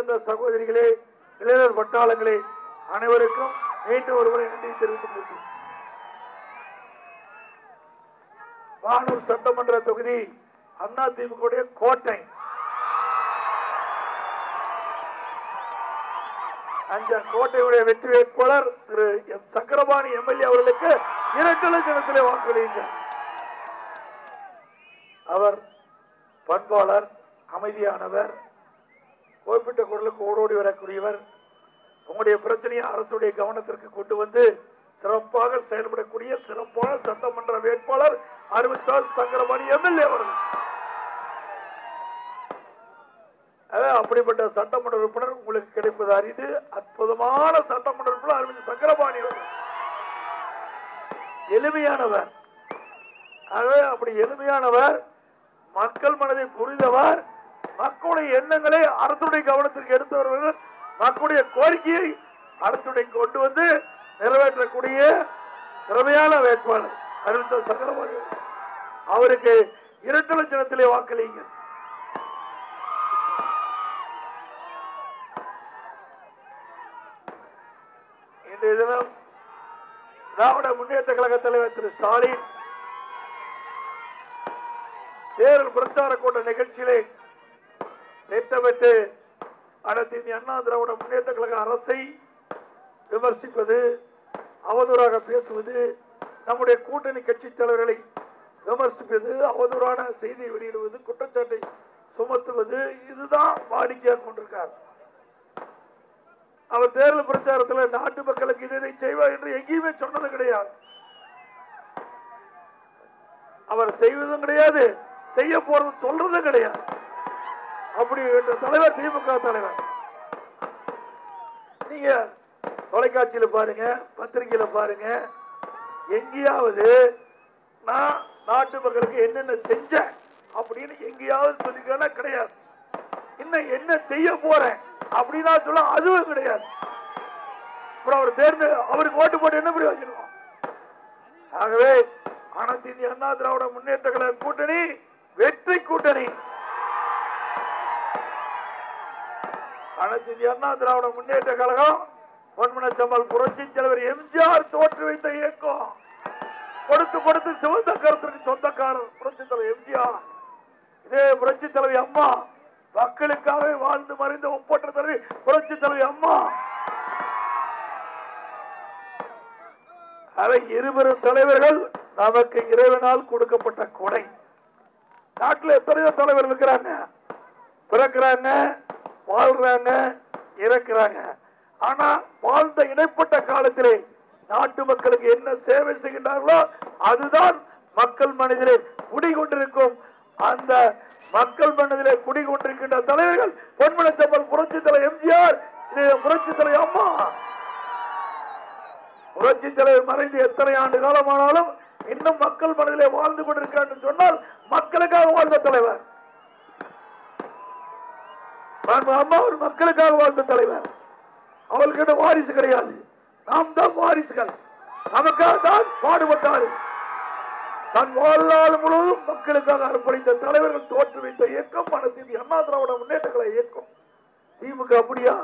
வந்திருந்த சகோதரிகளே இளைஞர் பட்டாளங்களே அனைவருக்கும் மீண்டும் ஒருமுறை நன்றி தெரிவித்துக் கொள்கிறேன் வானூர் சட்டமன்ற தொகுதி அண்ணா திமுக கோட்டை அந்த கோட்டையுடைய வெற்றி வேட்பாளர் திரு எம் சக்கரபாணி எம்எல்ஏ அவர்களுக்கு இரண்டு லட்சத்திலே வாக்களியுங்கள் அவர் பண்பாளர் அமைதியானவர் குறிப்பிட்ட குரலுக்கு ஓடோடி வரக்கூடியவர் உங்களுடைய பிரச்சனையை அரசுடைய கவனத்திற்கு கொண்டு வந்து சிறப்பாக செயல்படக்கூடிய சிறப்பான சட்டமன்ற வேட்பாளர் அறிவித்தால் சங்கரபாணி எம்எல்ஏ அவர்கள் அதாவது அப்படிப்பட்ட சட்டமன்ற உறுப்பினர் உங்களுக்கு கிடைப்பது அரிது அற்புதமான சட்டமன்ற உறுப்பினர் அறிவித்த சங்கரபாணி அவர்கள் எளிமையானவர் ஆகவே அப்படி எளிமையானவர் மக்கள் மனதை புரிந்தவர் மக்களுடைய எண்ணங்களை அரசுடைய கவனத்திற்கு எடுத்து வருவர் மக்களுடைய கோரிக்கையை அரசுடைய கொண்டு வந்து நிறைவேற்றக்கூடிய திறமையான வேட்பாளர் அறிவித்த சக்கரபாணி அவர்கள். அவருக்கு இரண்டு லட்சத்திலே வாக்களிங்க இன்றைய தினம் திராவிட முன்னேற்ற கழக தலைவர் திரு ஸ்டாலின் தேர்தல் பிரச்சார கூட்ட நிகழ்ச்சியிலே திட்டமிட்டு அனைத்து இந்திய அண்ணா திராவிட முன்னேற்ற கழக அரசை விமர்சிப்பது அவதூறாக பேசுவது நம்முடைய கூட்டணி கட்சி தலைவர்களை விமர்சிப்பது அவதூறான செய்தியை வெளியிடுவது குற்றச்சாட்டை சுமத்துவது இதுதான் வாடிக்கையாக கொண்டிருக்கார் அவர் தேர்தல் பிரச்சாரத்தில் நாட்டு மக்களுக்கு இதை இதை செய்வார் என்று எங்கேயுமே சொன்னது கிடையாது அவர் செய்வதும் கிடையாது செய்ய போறது சொல்றதும் கிடையாது அப்படி என்ற தலைவர் திமுக தலைவர் நீங்க தொலைக்காட்சியில பாருங்க பத்திரிகையில பாருங்க எங்கேயாவது நான் நாட்டு மக்களுக்கு என்னென்ன செஞ்சேன் அப்படின்னு எங்கேயாவது சொல்லிக்கா கிடையாது இன்னும் என்ன செய்ய போறேன் அப்படின்னா சொல்ல அதுவும் கிடையாது அப்புறம் அவர் தேர்ந்து அவருக்கு ஓட்டு போட்டு என்ன பிரயோஜனம் ஆகவே அனைத்து இந்திய அண்ணா திராவிட முன்னேற்ற கழக கூட்டணி வெற்றி கூட்டணி அனைத்து இந்திய அண்ணா திராவிட முன்னேற்ற கழகம் பொன்மனச்சம்மல் புரட்சி தலைவர் எம்ஜிஆர் தோற்று வைத்த இயக்கம் கொடுத்து கொடுத்து சிவந்த கருத்திற்கு சொந்தக்காரர் புரட்சி தலைவர் எம்ஜிஆர் இதே புரட்சி தலைவி அம்மா மக்களுக்காகவே வாழ்ந்து மறைந்த ஒப்பற்ற தலைவி புரட்சி தலைவி அம்மா அவை இருவரும் தலைவர்கள் நமக்கு இறைவனால் கொடுக்கப்பட்ட கொடை நாட்டில் எத்தனையோ தலைவர் இருக்கிறாங்க பிறக்கிறாங்க வாழ்றாங்க இறக்குறாங்க ஆனா வாழ்ந்த இடைப்பட்ட காலத்திலே நாட்டு மக்களுக்கு என்ன சேவை செய்கின்றார்களோ அதுதான் மக்கள் மனதிலே குடிகொண்டிருக்கும் அந்த மக்கள் மனதிலே குடிகொண்டிருக்கின்ற தலைவர்கள் பொன்மனச்சம்பல் புரட்சி தலைவர் எம்ஜிஆர் இது புரட்சி தலைவர் அம்மா புரட்சி தலைவர் மறைந்து எத்தனை ஆண்டு காலமானாலும் இன்னும் மக்கள் மனதிலே வாழ்ந்து கொண்டிருக்கிறார் என்று சொன்னால் மக்களுக்காக வாழ்ந்த தலைவர் மாண்பு அம்மா ஒரு மக்களுக்காக வாழ்ந்த தலைவர் அவர்கிட்ட வாரிசு கிடையாது நாம் தான் வாரிசுகள் நமக்காக தான் பாடுபட்டாரு தன் வாழ்நாள் முழுவதும் மக்களுக்காக அர்ப்பணித்த தலைவர்கள் தோற்று வைத்த இயக்கம் அனைத்து இந்திய அண்ணா திராவிட முன்னேற்ற கழக இயக்கம் திமுக அப்படியா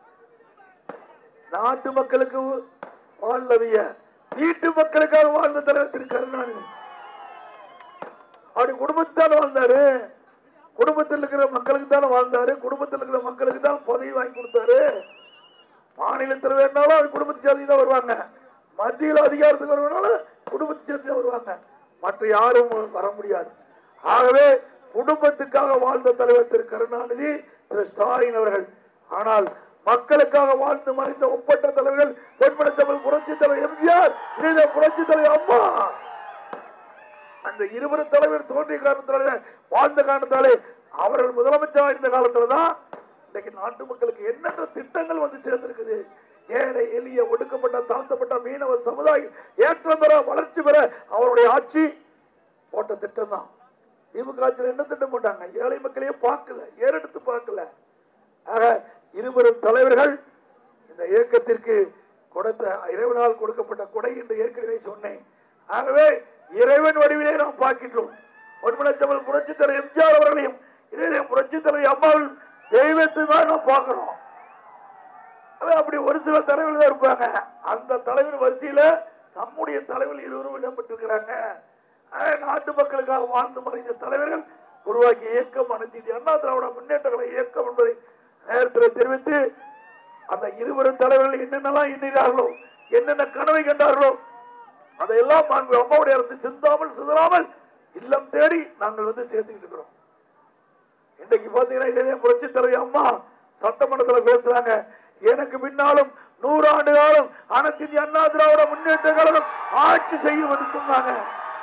நாட்டு மக்களுக்கு வாழ்ந்தவிய வீட்டு மக்களுக்காக வாழ்ந்த தலைவர் திரு கருணாநிதி அப்படி குடும்பத்தால் வாழ்ந்தாரு குடும்பத்தில் இருக்கிற மக்களுக்கு தானே வாழ்ந்தாரு குடும்பத்தில் இருக்கிற மக்களுக்கு தான் பதவி வாங்கி கொடுத்தாரு மாநிலத்தில் வேணாலும் அவர் குடும்பத்தை சேர்ந்து தான் வருவாங்க மத்தியில் அதிகாரத்துக்கு வருவனாலும் குடும்பத்தை சேர்ந்து தான் வருவாங்க மற்ற யாரும் வர முடியாது ஆகவே குடும்பத்துக்காக வாழ்ந்த தலைவர் திரு கருணாநிதி திரு ஸ்டாலின் அவர்கள் ஆனால் மக்களுக்காக வாழ்ந்து மறைந்த ஒப்பற்ற தலைவர்கள் பொன்மனத்தமிழ் புரட்சி தலைவர் எம்ஜிஆர் இதே புரட்சி தலைவர் அம்மா அந்த இருவரு தலைவர் தோன்றிய காரணத்தால வாழ்ந்த காரணத்தாலே அவர்கள் முதலமைச்சராக இருந்த காலத்துல தான் இன்னைக்கு நாட்டு மக்களுக்கு எண்ணற்ற திட்டங்கள் வந்து சேர்ந்திருக்குது ஏழை எளிய ஒடுக்கப்பட்ட தாழ்த்தப்பட்ட மீனவ சமுதாயம் ஏற்றம் பெற வளர்ச்சி பெற அவருடைய ஆட்சி போட்ட திட்டம் தான் திமுக ஆட்சியில் என்ன திட்டம் போட்டாங்க ஏழை மக்களையே பார்க்கல ஏறெடுத்து பார்க்கல ஆக இருவரும் தலைவர்கள் இந்த இயக்கத்திற்கு கொடுத்த இறைவனால் கொடுக்கப்பட்ட கொடை என்று ஏற்கனவே சொன்னேன் ஆகவே இறைவன் வடிவிலே நாம் பார்க்கின்றோம் ஒன்பலட்சமல் புரட்சி தலைவர் எம்ஜிஆர் அவர்களையும் இதே புரட்சி தலைவர் அம்மாவில் தெய்வத்தை தான் நாம் பார்க்கிறோம் அது அப்படி ஒரு சில தலைவர்கள் தான் இருப்பாங்க அந்த தலைவர் வரிசையில நம்முடைய தலைவர் இருவரும் இடம்பெற்றிருக்கிறாங்க ஆக நாட்டு மக்களுக்காக வாழ்ந்து மறைந்த தலைவர்கள் உருவாக்கிய இயக்கம் அனைத்து இந்திய அண்ணா திராவிட முன்னேற்ற கழக இயக்கம் என்பதை நேரத்தில் தெரிவித்து அந்த இருவரும் தலைவர்கள் என்னென்னலாம் எண்ணினார்களோ என்னென்ன கனவை கண்டார்களோ அதையல்லாம் மாண்பு அம்மாவுடைய அரசு சிந்தாமல் சிதறாமல் இல்லம் தேடி நாங்கள் வந்து சேர்த்துக்கிட்டு இருக்கிறோம் இன்னைக்கு பாத்தீங்கன்னா இதே புரட்சி தலைவர் அம்மா சட்டமன்றத்தில் பேசுறாங்க எனக்கு பின்னாலும் நூறாண்டு காலம் அனைத்து இந்திய அண்ணா திராவிட முன்னேற்ற கழகம் ஆட்சி செய்யும் சொன்னாங்க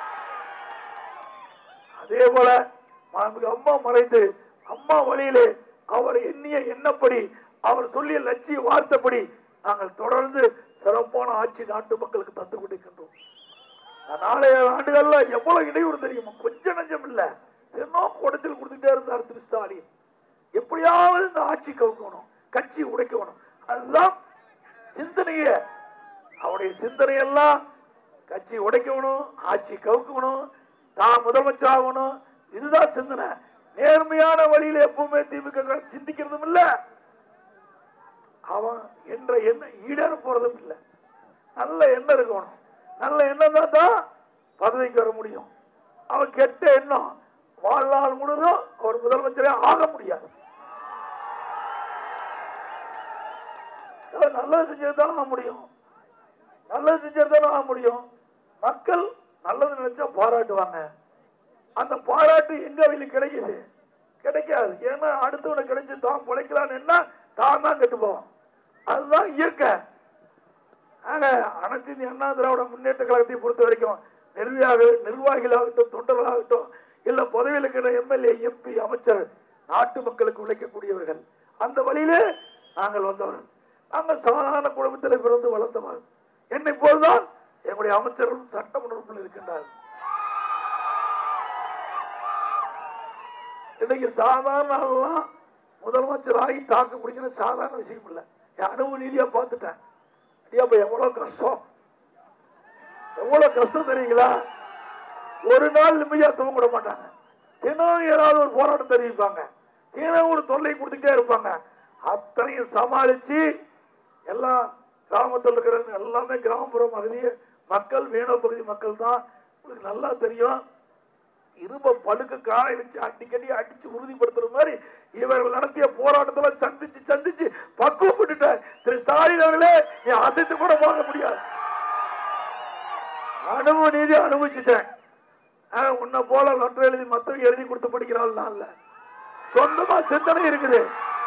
அதே போல மாண்புமிகு அம்மா மறைந்து அம்மா வழியிலே அவர் எண்ணிய எண்ணப்படி அவர் சொல்லிய லட்சிய வார்த்தைப்படி நாங்கள் தொடர்ந்து சிறப்பான ஆட்சி நாட்டு மக்களுக்கு தந்து கொண்டிருக்கின்றோம் நாளைய ஆண்டுகள்ல எவ்வளவு இடையூறு தெரியுமா கொஞ்சம் நஞ்சம் இல்ல தினம் குடைச்சல் கொடுத்துட்டே இருந்தார் திரு ஸ்டாலின் எப்படியாவது இந்த ஆட்சி கவுக்கணும் கட்சி உடைக்கணும் அதுதான் சிந்தனைய அவருடைய சிந்தனையெல்லாம் கட்சி உடைக்கணும் ஆட்சி கவுக்கணும் தான் முதலமைச்சர் ஆகணும் இதுதான் சிந்தனை நேர்மையான வழியில எப்பவுமே திமுக சிந்திக்கிறதும் இல்ல அவன் என்ற எண்ணம் ஈடேற போறதும் இல்ல நல்ல எண்ணம் இருக்கணும் நல்ல எண்ணம் தான் தான் பதவிக்கு வர முடியும் அவன் கெட்ட எண்ணம் வாழ்நாள் முழுதும் அவர் முதலமைச்சரே ஆக முடியாது அவர் நல்லது செஞ்சதுதான் ஆக முடியும் நல்லது செஞ்சதுதான் ஆக முடியும் மக்கள் நல்லது நினைச்சா பாராட்டுவாங்க அந்த பாராட்டு எங்க அவங்களுக்கு கிடைக்குது கிடைக்காது ஏன்னா அடுத்தவனுக்கு கிடைச்சு தான் பிழைக்கலான்னு என்ன தான் தான் கெட்டு போவான் அதுதான் இயற்கை ஆக அனைத்து இந்திய அண்ணா திராவிட முன்னேற்ற கழகத்தை பொறுத்த வரைக்கும் நிர்வாக நிர்வாகிகளாகட்டும் தொண்டர்களாகட்டும் இல்ல பதவியில் இருக்கிற எம்எல்ஏ எம்பி அமைச்சர் நாட்டு மக்களுக்கு உழைக்கக்கூடியவர்கள் அந்த வழியிலே நாங்கள் வந்தவர்கள் நாங்கள் சாதாரண குடும்பத்தில் பிறந்து வளர்ந்தவர்கள் என்னை போல்தான் எங்களுடைய அமைச்சரும் சட்டமன்ற உறுப்பினர் இருக்கின்றார்கள் இன்னைக்கு சாதாரண ஆளெல்லாம் முதலமைச்சர் ஆகி தாக்கு பிடிக்கிறது சாதாரண விஷயம் இல்லை என் அனுபவ ரீதியா பார்த்துட்டேன் ஐயா, அப்ப எவ்வளவு கஷ்டம் எவ்வளவு கஷ்டம் தெரியுங்களா ஒரு நாள் நிம்மதியா தூங்க விட மாட்டாங்க தினம் ஏதாவது ஒரு போராட்டம் தெரிவிப்பாங்க தினம் ஒரு தொல்லை கொடுத்துட்டே இருப்பாங்க அத்தனையும் சமாளிச்சு எல்லாம் கிராமத்தில் இருக்கிற எல்லாமே கிராமப்புற பகுதி மக்கள் மீனவ பகுதி மக்கள் தான் உங்களுக்கு நல்லா தெரியும் இரும்ப பழுக்க காய வச்சு அடிக்கடி அடிச்சு உறுதிப்படுத்துற மாதிரி இவர்கள் நடத்திய போராட்டத்துல சந்திச்சு சந்திச்சு பக்குவப்பட்டுட்ட திரு ஸ்டாலின் அவர்களே நீ அசைத்து கூட போக முடியாது அனுபவ நீதி அனுபவிச்சுட்டேன் ஆஹ், உன்னை போல லெட்டர் எழுதி மத்தவங்க எழுதி கொடுத்து படிக்கிறாள் நான் இல்ல சொந்தமா சிந்தனை இருக்குது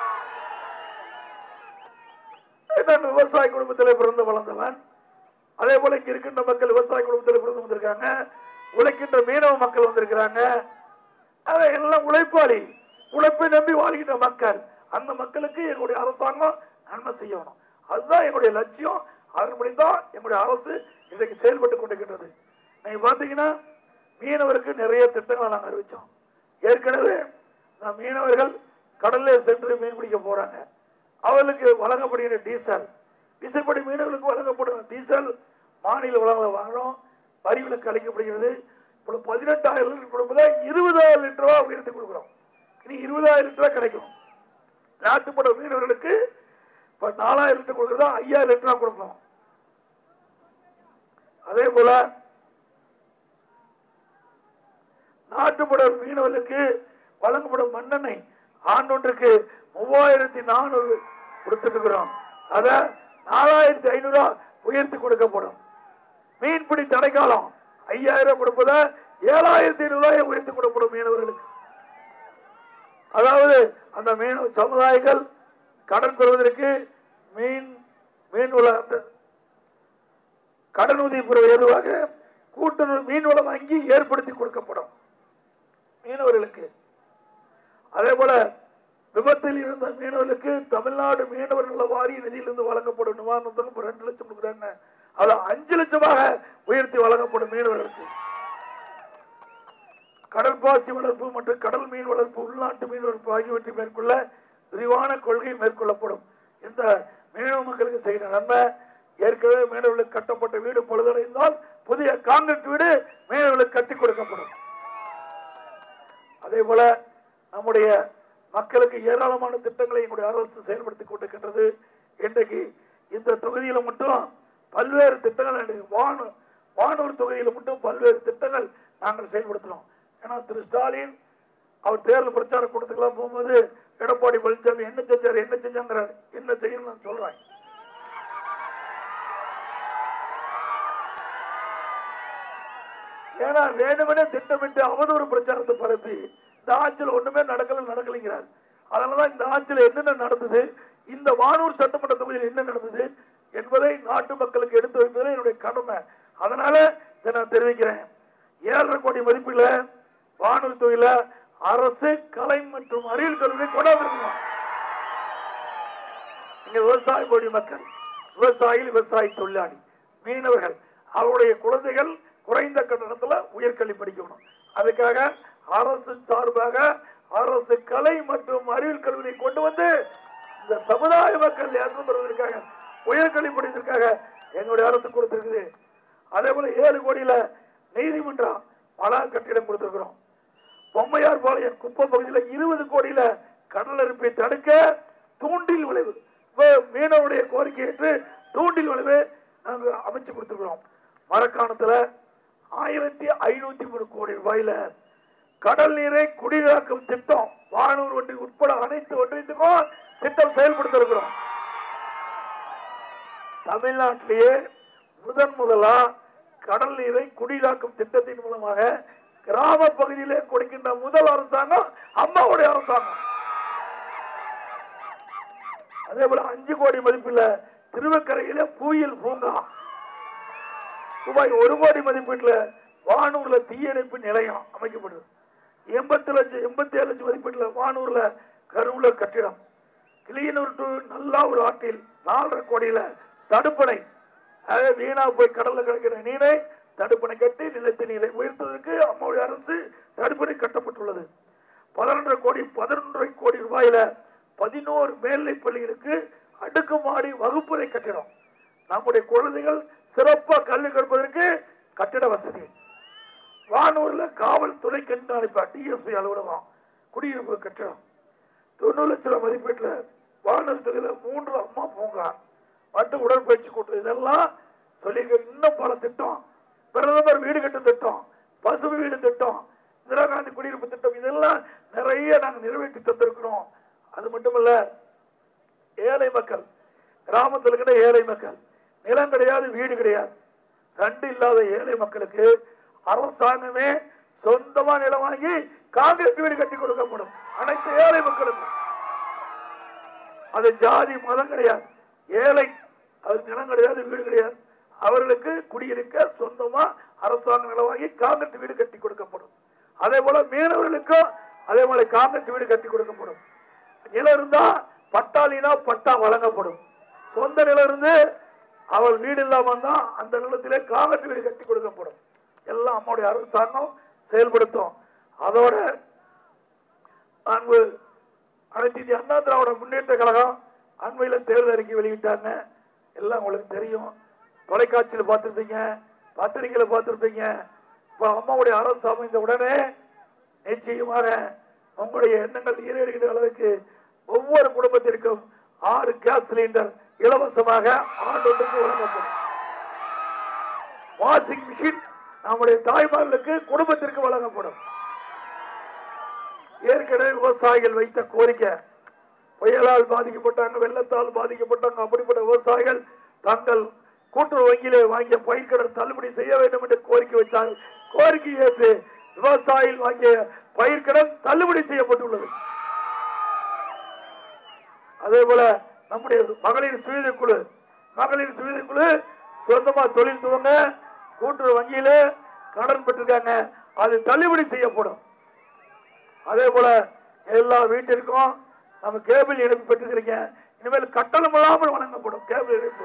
நான் விவசாய குடும்பத்தில் பிறந்து வளர்ந்தவன் அதே போல இங்க இருக்கின்ற மக்கள் விவசாய குடும்பத்தில் பிறந்து வந்திருக்காங்க உழைக்கின்ற மீனவ மக்கள் வந்திருக்கிறாங்க அதை எல்லாம் உழைப்பாளி உழைப்பை நம்பி வாழ்கின்ற மக்கள் அந்த மக்களுக்கு எங்களுடைய அரசாங்கம் நன்மை செய்யணும் அதுதான் எங்களுடைய லட்சியம் அதன்படி தான் எங்களுடைய அரசு இன்றைக்கு செயல்பட்டு கொண்டிருக்கின்றது நீங்க பாத்தீங்கன்னா மீனவருக்கு நிறைய திட்டங்களை நாங்கள் அறிவிச்சோம் ஏற்கனவே நான் மீனவர்கள் கடல்ல சென்று மீன் பிடிக்க போறாங்க அவர்களுக்கு வழங்கப்படுகிற டீசல் விசைப்படி மீனவர்களுக்கு வழங்கப்படும் டீசல் மாநில வளங்களை வாங்குறோம் வரி விலக்கு அளிக்கப்படுகிறது இப்போ பதினெட்டாயிரம் லிட்டர் கொடுப்பதை இருபதாயிரம் லிட்டரா உயர்த்தி கொடுக்குறோம் இனி இருபதாயிரம் லிட்டரா கிடைக்கும் நாட்டுப்பட மீனவர்களுக்கு இப்ப நாலாயிரம் லிட்டர் கொடுக்கறதா ஐயாயிரம் லிட்டரா கொடுப்போம் அதே போல நாட்டுப்பட மீனவர்களுக்கு வழங்கப்படும் மண்ணெண்ணெய் ஆண்டொன்றுக்கு மூவாயிரத்தி நானூறு கொடுத்துட்டு இருக்கிறோம் அத நாலாயிரத்தி ஐநூறு உயர்த்தி கொடுக்கப்படும் மீன்பிடி தடைக்காலம் ஐயாயிரம் கொடுப்பத ஏழாயிரத்தி ஐநூறு ரூபாய் உயர்த்தி கொடுக்கப்படும் மீனவர்களுக்கு அதாவது அந்த மீனவ சமுதாயங்கள் கடன் பெறுவதற்கு மீன் மீன் வள அந்த கடன் உதவி பெறுவது எதுவாக கூட்டுறவு மீன்வள வங்கி ஏற்படுத்தி கொடுக்கப்படும் மீனவர்களுக்கு அதே போல விபத்தில் இருந்த மீனவர்களுக்கு தமிழ்நாடு மீனவர் நல வாரிய நிதியிலிருந்து வழங்கப்படும் நிவாரணத்துக்கு இப்ப ரெண்டு லட்சம் கொடுக்குறாங்க அது அஞ்சு லட்சமாக உயர்த்தி வழங்கப்படும் மீனவர்களுக்கு கடற்பாசி வளர்ப்பு மற்றும் கடல் மீன் வளர்ப்பு உள்நாட்டு மீன் வளர்ப்பு ஆகியவற்றை மேற்கொள்ள விரிவான கொள்கை மேற்கொள்ளப்படும் இந்த மீனவ மக்களுக்கு செய்கிற நன்மை ஏற்கனவே மீனவர்களுக்கு கட்டப்பட்ட வீடு பழுதடைந்தால் புதிய காங்கிரீட் வீடு மீனவர்களுக்கு கட்டி கொடுக்கப்படும் அதே போல நம்முடைய மக்களுக்கு ஏராளமான ஏராளமான திட்டங்களை எங்களுடைய அரசு செயல்படுத்திக் கொண்டிருக்கின்றது இன்றைக்கு இந்த தொகுதியில மட்டும் பல்வேறு திட்டங்கள் இன்றைக்கு வானு வானூர் தொகுதியில மட்டும் பல்வேறு திட்டங்கள் நாங்கள் செயல்படுத்தினோம் ஏன்னா திரு ஸ்டாலின் அவர் தேர்தல் பிரச்சார கூட்டத்துக்கெல்லாம் போகும்போது எடப்பாடி பழனிசாமி என்ன செஞ்சாரு என்ன செஞ்சாங்கிறாரு என்ன செய்யணும் நான் சொல்றேன் ஏன்னா வேணுமெனே திட்டமிட்டு அவதூறு பிரச்சாரத்தை பரப்பி இந்த ஆட்சியில் ஒண்ணுமே நடக்கல நடக்கலைங்கிறார் அதனாலதான் இந்த ஆட்சியில் என்னென்ன நடந்தது இந்த வானூர் சட்டமன்ற தொகுதியில் என்ன நடந்தது என்பதை நாட்டு மக்களுக்கு எடுத்து வைப்பது என்னுடைய கடமை அதனால இதை நான் தெரிவிக்கிறேன் ஏழரை கோடி மதிப்பில் வானூர் தொகுதியில அரசு கலை மற்றும் அறிவியல் கல்வியை கொண்டாந்துருக்கணும் இங்க விவசாய மொழி மக்கள் விவசாயிகள் விவசாய தொழிலாளி மீனவர்கள் அவருடைய குழந்தைகள் குறைந்த கட்டணத்துல உயர்கல்வி படிக்கணும் அதுக்காக அரசு சார்பாக அரசு கலை மற்றும் அறிவியல் கல்வியை கொண்டு வந்து இந்த சமுதாய மக்கள் ஏற்றம் பெறுவதற்காக உயர்கல்வி படிப்பதற்காக எங்களுடைய அரசு கொடுத்திருக்குது அதே போல ஏழு கோடியில நீதிமன்றம் பல கட்டிடம் கொடுத்திருக்கிறோம் பொம்மையார் பாளையம் குப்பம் பகுதியில் இருபது கோடியில கடல் அரிப்பை தடுக்க தூண்டில் விளைவு இப்ப மீனவருடைய கோரிக்கை ஏற்று தூண்டில் விளைவு நாங்க அமைச்சு கொடுத்துருக்கிறோம் மரக்காணத்துல ஆயிரத்தி ஐநூத்தி மூணு கோடி ரூபாயில கடல் நீரை குடிநீராக்கும் திட்டம் வானூர் ஒன்றிய உட்பட அனைத்து ஒன்றியத்துக்கும் திட்டம் செயல்படுத்த இருக்கிறோம் தமிழ்நாட்டிலேயே முதன் முதலா கடல் நீரை குடிநீராக்கும் திட்டத்தின் மூலமாக கிராம பகுதியிலே கொடுக்கின்ற முதல் அரசாங்கம் அம்மாவுடைய அரசாங்கம் அதே போல அஞ்சு கோடி மதிப்பில் திருவக்கரையில பூயில் பூங்கா ரூபாய் ஒரு கோடி மதிப்பீட்டுல வானூர்ல தீயணைப்பு நிலையம் அமைக்கப்படுது எண்பத்தி லட்சம் எண்பத்தி ஏழு லட்சம் மதிப்பீட்டுல வானூர்ல கருவுல கட்டிடம் கிளியனூர் டு நல்லாவூர் ஆற்றில் நாலரை கோடியில தடுப்பணை அதாவது வீணா போய் கடல்ல கிடக்கிற நீரை தடுப்பணை கட்டி நிலத்து நீரை உயர்த்துவதற்கு அம்மாவுடைய அரசு தடுப்பணை கட்டப்பட்டுள்ளது பதினொன்றரை கோடி பதினொன்றரை கோடி ரூபாயில பதினோரு மேல்நிலை பள்ளிகளுக்கு அடுக்குமாடி வகுப்பறை கட்டிடம் நம்முடைய குழந்தைகள் சிறப்பா கல்வி கற்பதற்கு கட்டிட வசதி வானூர்ல காவல்துறை கண்காணிப்பா டிஎஸ்பி அலுவலகம் குடியிருப்பு கட்டிடம் தொண்ணூறு லட்சம் ரூபாய் மதிப்பீட்டுல வானூர் தொகையில மூன்று அம்மா பூங்கா மற்றும் உடற்பயிற்சி கூட்டம் இதெல்லாம் சொல்லி இன்னும் பல திட்டம் பிரதமர் வீடு கட்டும் திட்டம் பசுமை வீடு திட்டம் இந்திரா காந்தி குடியிருப்பு திட்டம் இதெல்லாம் நிறைய நாங்க நிறைவேற்றி தந்திருக்கிறோம் அது மட்டுமல்ல ஏழை மக்கள் கிராமத்தில் இருக்கிற ஏழை மக்கள் நிலம் கிடையாது வீடு கிடையாது ரெண்டு இல்லாத ஏழை மக்களுக்கு அரசாங்கமே சொந்தமா நிலம் வாங்கி காங்கிரஸ் வீடு கட்டி கொடுக்கப்படும் அனைத்து ஏழை மக்களுக்கும் அது ஜாதி மதம் கிடையாது ஏழை அது நிலம் கிடையாது வீடு கிடையாது அவர்களுக்கு குடியிருக்க சொந்தமா அரசாங்க நிலம் வாங்கி காங்கிரஸ் வீடு கட்டி கொடுக்கப்படும் அதே போல மீனவர்களுக்கும் அதே போல காங்கிரஸ் வீடு கட்டி கொடுக்கப்படும் நிலம் இருந்தா பட்டாளினா பட்டா வழங்கப்படும் சொந்த நிலம் இருந்து அவள் வீடு இல்லாம இருந்தா அந்த நிலத்திலே காங்கிரஸ் வீடு கட்டி கொடுக்கப்படும் எல்லாம் அம்மாவுடைய அரசாங்கம் செயல்படுத்தும் அதோட அன்பு அனைத்து இந்திய அண்ணா திராவிட முன்னேற்ற கழகம் அண்மையில தேர்தல் அறிக்கை வெளியிட்டாங்க எல்லாம் உங்களுக்கு தெரியும் தொலைக்காட்சியில் பார்த்திருப்பீங்க பத்திரிகையில பார்த்திருப்பீங்க இப்ப அம்மாவுடைய அரசு அமைந்த உடனே நிச்சயமாக உங்களுடைய எண்ணங்கள் ஈரேறுகிற அளவுக்கு ஒவ்வொரு குடும்பத்திற்கும் ஆறு கேஸ் சிலிண்டர் இலவசமாக ஆண்டொன்றுக்கு வழங்கப்படும் வாஷிங் மிஷின் நம்முடைய தாய்மார்களுக்கு குடும்பத்திற்கு வழங்கப்படும் ஏற்கனவே விவசாயிகள் வைத்த கோரிக்கை புயலால் பாதிக்கப்பட்டாங்க வெள்ளத்தால் பாதிக்கப்பட்டாங்க அப்படிப்பட்ட விவசாயிகள் தங்கள் கூட்டுறவு வங்கியிலே வாங்கிய பயிர்க்கடன் தள்ளுபடி செய்ய வேண்டும் என்று கோரிக்கை வச்சார்கள் கோரிக்கை ஏற்று விவசாயிகள் வாங்கிய பயிர்க்கடன் தள்ளுபடி செய்யப்பட்டுள்ளது அதே போல நம்முடைய மகளிர் சுயத குழு மகளிர் சுயத குழு சொந்தமா தொழில் துவங்க கூட்டுறவு வங்கியில கடன் பெற்றிருக்காங்க அது தள்ளுபடி செய்யப்படும் அதே போல எல்லா வீட்டிற்கும் நம்ம கேபிள் இணைப்பு பெற்றிருக்கிறீங்க இனிமேல் கட்டணம் இல்லாமல் வழங்கப்படும் கேபிள் இணைப்பு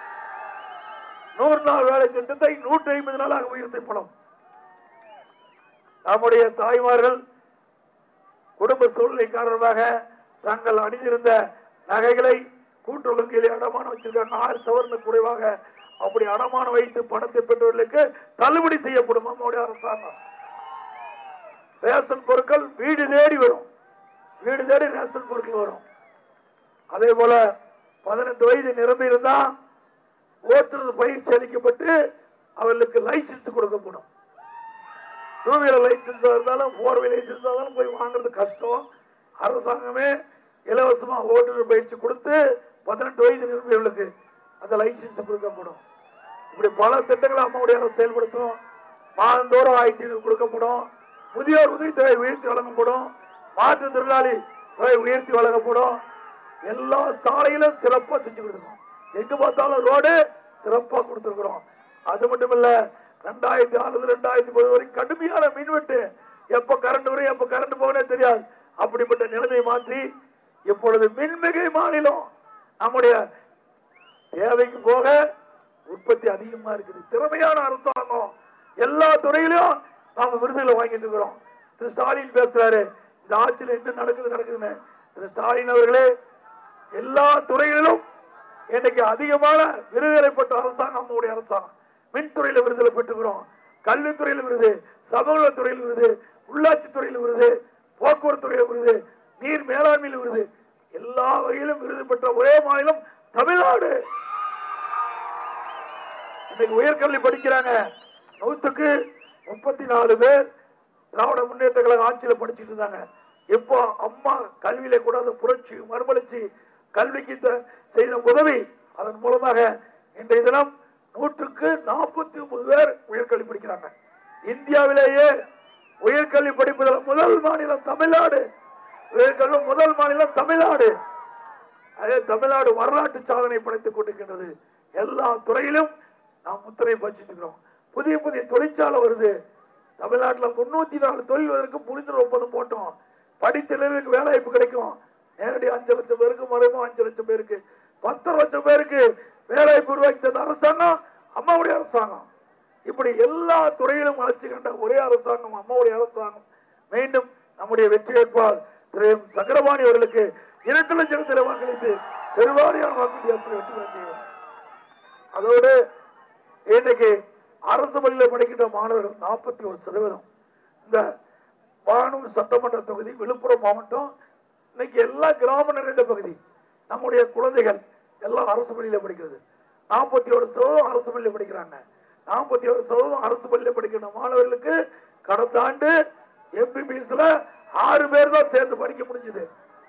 நூறு நாள் வேலை திட்டத்தை நூற்றி ஐம்பது நாளாக உயர்த்தப்படும் நம்முடைய தாய்மார்கள் குடும்ப சூழ்நிலை காரணமாக தாங்கள் அணிந்திருந்த நகைகளை கூட்டுறவு வங்கியில் அடமானம் வச்சிருக்காங்க ஆறு சவரனு குறைவாக அப்படி அடமானம் வைத்து பணத்தை பெற்றவர்களுக்கு தள்ளுபடி செய்யப்படும் நம்முடைய அரசாங்கம் ரேஷன் பொருட்கள் வீடு தேடி வரும் வீடு தேடி ரேஷன் பொருட்கள் வரும் அதே போல பதினெட்டு வயது நிரம்பி இருந்தா ஓட்டுநர் பயிற்சி அளிக்கப்பட்டு அவர்களுக்கு லைசன்ஸ் கொடுக்கப்படும் டூ வீலர் லைசன்ஸ் இருந்தாலும் ஃபோர் வீலர் லைசன்ஸ் இருந்தாலும் போய் வாங்குறது கஷ்டம் அரசாங்கமே இலவசமா ஓட்டுநர் பயிற்சி கொடுத்து பதினெட்டு வயது நிரம்பியவர்களுக்கு அந்த லைசன்ஸ் கொடுக்கப்படும் இப்படி பல திட்டங்களை அம்மாவுடைய அரசு செயல்படுத்தும் மாதந்தோறும் ஆயிரத்தி ஐநூறு கொடுக்கப்படும் முதியோர் உதவித்தொகை உயர்த்தி வழங்கப்படும் மாற்றுத்திறனாளி தொகை உயர்த்தி வழங்கப்படும் எல்லா சாலையிலும் சிறப்பா செஞ்சு கொடுத்துருக்கோம் எங்க பார்த்தாலும் ரோடு சிறப்பா கொடுத்திருக்கிறோம் அது மட்டும் இல்ல ரெண்டாயிரத்தி ஆறுல ரெண்டாயிரத்தி பதினொரு வரைக்கும் கடுமையான மின்வெட்டு எப்ப கரண்ட் வரும் எப்ப கரண்ட் போகனே தெரியாது அப்படிப்பட்ட நிலைமையை மாற்றி இப்பொழுது மின்மிகை மாநிலம் நம்முடைய தேவைக்கு போக உற்பத்தி அதிகமா இருக்குது திறமையான அரசாங்கம் எல்லா துறையிலும் நாம விருதுகளை வாங்கிட்டு இருக்கிறோம் திரு ஸ்டாலின் பேசுறாரு இந்த ஆட்சியில் என்ன நடக்குது நடக்குதுன்னு திரு ஸ்டாலின் அவர்களே எல்லா துறைகளிலும் இன்னைக்கு அதிகமான விருதுகளை பெற்ற அரசாங்கம் நம்முடைய அரசாங்கம் மின்துறையில விருதுகளை பெற்றுக்கிறோம் கல்வித்துறையில விருது சமூக துறையில் விருது உள்ளாட்சி துறையில் விருது போக்குவரத்து துறையில விருது நீர் மேலாண்மையில் விருது எல்லா வகையிலும் விருது பெற்ற ஒரே மாநிலம் தமிழ்நாடு இன்னைக்கு உயர்கல்வி படிக்கிறாங்க நூத்துக்கு முப்பத்தி நாலு பேர் திராவிட முன்னேற்ற கழக ஆட்சியில படிச்சுட்டு இருந்தாங்க இப்போ அம்மா கல்வியில கூட அந்த புரட்சி மறுமலர்ச்சி கல்விக்கு த- செய்த உதவி அதன் மூலமாக இன்றைய தினம் நூற்றுக்கு நாற்பத்தி ஒன்பது பேர் உயர்கல்வி படிக்கிறாங்க இந்தியாவிலேயே உயர்கல்வி படிப்பதில் முதல் மாநிலம் தமிழ்நாடு உயர்கல்வி முதல் மாநிலம் தமிழ்நாடு அதே தமிழ்நாடு வரலாற்று சாதனை படைத்துக் கொண்டிருக்கின்றது எல்லா துறையிலும் நாம் முத்திரை பதிச்சிருக்கிறோம் புதிய புதிய தொழிற்சாலை வருது தமிழ்நாட்டில் முன்னூத்தி நாலு தொழில் வரைக்கும் புரிந்துணர்வு ஒப்பந்தம் போட்டோம் படித்தவர்களுக்கு வேலை வாய்ப்பு கிடைக்கும் நேரடி அஞ்சு லட்சம் பேருக்கு மறைமுகம் அஞ்சு லட்சம் பேருக்கு பத்து லட்சம் பேருக்கு வேலை வாய்ப்பு உருவாக்கி தந்த அரசாங்கம் அம்மாவுடைய அரசாங்கம் இப்படி எல்லா துறையிலும் வளர்ச்சி கண்ட ஒரே அரசாங்கம் அம்மாவுடைய அரசாங்கம் மீண்டும் நம்முடைய வெற்றி வேட்பாளர் திரு எம். சக்கரபாணி அவர்களுக்கு இரண்டு லட்சத்தில் வாக்களித்து பெருவாரியான வாக்கு வித்தியாசத்தில் வெற்றி பெற செய்வோம் அதோடு இன்னைக்கு அரசு பள்ளியில் படிக்கின்ற மாணவர்கள் நாற்பத்தி ஒரு சதவீதம் இந்த வானூர் சட்டமன்ற தொகுதி விழுப்புரம் மாவட்டம் இன்னைக்கு எல்லா கிராம நிறைந்த பகுதி நம்முடைய குழந்தைகள் எல்லாம் அரசு பள்ளியில படிக்கிறது நாற்பத்தி ஒரு சதவீதம் அரசு பள்ளியில் படிக்கிறாங்க நாற்பத்தி ஒரு சதவீதம் அரசு பள்ளியில் படிக்கிற மாணவர்களுக்கு கடந்த ஆண்டு எம்பிபிஎஸ்ல ஆறு பேர் தான் சேர்ந்து படிக்க முடிஞ்சது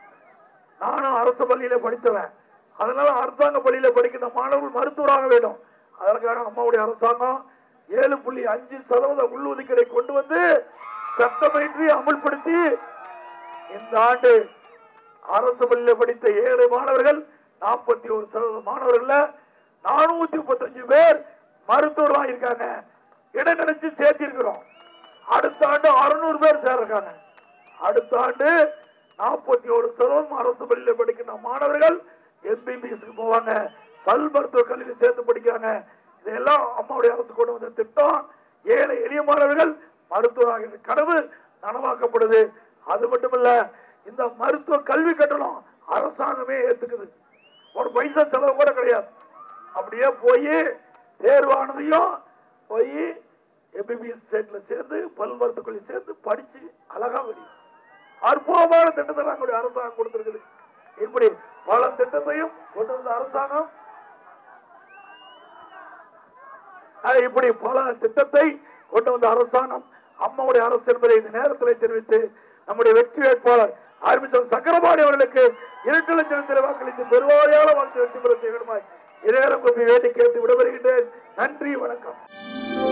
நானும் அரசு பள்ளியில படித்தவன் அதனால அரசாங்க பள்ளியில படிக்கின்ற மாணவர்கள் மருத்துவராக வேண்டும் அதற்காக அம்மாவுடைய அரசாங்கம் ஏழு புள்ளி அஞ்சு சதவீத உள்ஒதுக்கீடை கொண்டு வந்து சட்டமின்றி அமுல்படுத்தி இந்த ஆண்டு அரசு பள்ளியில படித்த ஏழு மாணவர்கள் நாற்பத்தி ஒரு சதவீத மாணவர்கள்ல நானூத்தி முப்பத்தஞ்சு பேர் மருத்துவர்களா இருக்காங்க இடம் நினைச்சு சேர்த்திருக்கிறோம் அடுத்த ஆண்டு அறுநூறு பேர் சேர்றாங்க அடுத்த ஆண்டு நாற்பத்தி ஒரு சதவீதம் அரசு பள்ளியில படிக்கின்ற மாணவர்கள் எம்பிபிஎஸ்க்கு போவாங்க பல் மருத்துவ கல்வியில் சேர்த்து படிக்கிறாங்க இதெல்லாம் அம்மாவுடைய அரசு கொண்டு வந்த திட்டம் ஏழை எளிய மாணவர்கள் மருத்துவராக கனவு நனவாக்கப்படுது அது மட்டுமல்ல இந்த மருத்துவ கல்வி கட்டணம் அரசாங்கமே ஏத்துக்குது ஒரு பைசா செலவு கூட கிடையாது அப்படியே போய் தேர்வானதையும் போய் எம்பிபிஎஸ் ஸ்டேட்ல சேர்ந்து பல் மருத்துவ சேர்ந்து படிச்சு அழகா வெளியும் அற்புதமான திட்டத்தை நம்முடைய அரசாங்கம் கொடுத்திருக்குது இப்படி பல திட்டத்தையும் கொண்டு வந்த அரசாங்கம் அஹ் இப்படி பல திட்டத்தை கொண்டு வந்த அரசாங்கம் அம்மாவுடைய அரசு என்பதை இந்த நேரத்தில் தெரிவித்து நம்முடைய வெற்றி வேட்பாளர் ஆரம்பிச்சர் சக்கரபாணி அவர்களுக்கு இரண்டு லட்சம் வாக்களித்து பெருவாரியான வாக்கு வெற்றி பெற செய்யணுமாய் இந்நேரம் வேண்டி கேட்டு விடைபெறுகின்றேன் நன்றி வணக்கம்